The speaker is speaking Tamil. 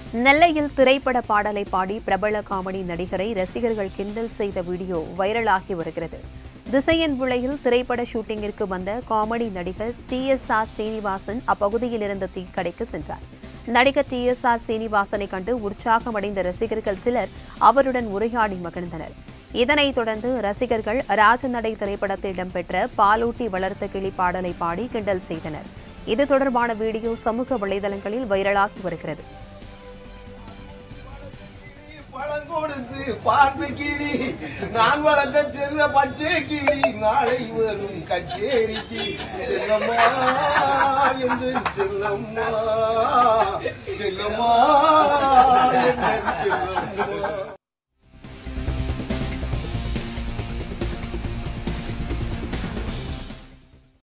நெல்லையில் திரைப்பட பாடலை பாடி பிரபல காமெடி நடிகரை ரசிகர்கள் கிண்டல் செய்த வீடியோ வைரலாகி வருகிறது திசையன் விளையில் திரைப்பட ஷூட்டிங்கிற்கு வந்த காமெடி நடிகர் டி எஸ் ஆர் சீனிவாசன் அப்பகுதியில் இருந்த தீக்கடைக்கு சென்றார் நடிகர் டி எஸ் ஆர் சீனிவாசனை கண்டு உற்சாகமடைந்த ரசிகர்கள் சிலர் அவருடன் உரையாடி மகிழ்ந்தனர் இதனைத் தொடர்ந்து ரசிகர்கள் ராஜநடை திரைப்படத்தில் இடம்பெற்ற பாலூட்டி வளர்த்த கிளி பாடலை பாடி கிண்டல் செய்தனர் இது தொடர்பான வீடியோ சமூக வலைதளங்களில் வைரலாகி வருகிறது பழம் கொடுத்து பார்த்து கிளி நான் வளர்த்த செல்ல பச்சை கிளி நாளை வரும் கச்சேரிக்கு செல்லம்மா என்று செல்லம்மா செல்லம்மா என்று செல்லம்மா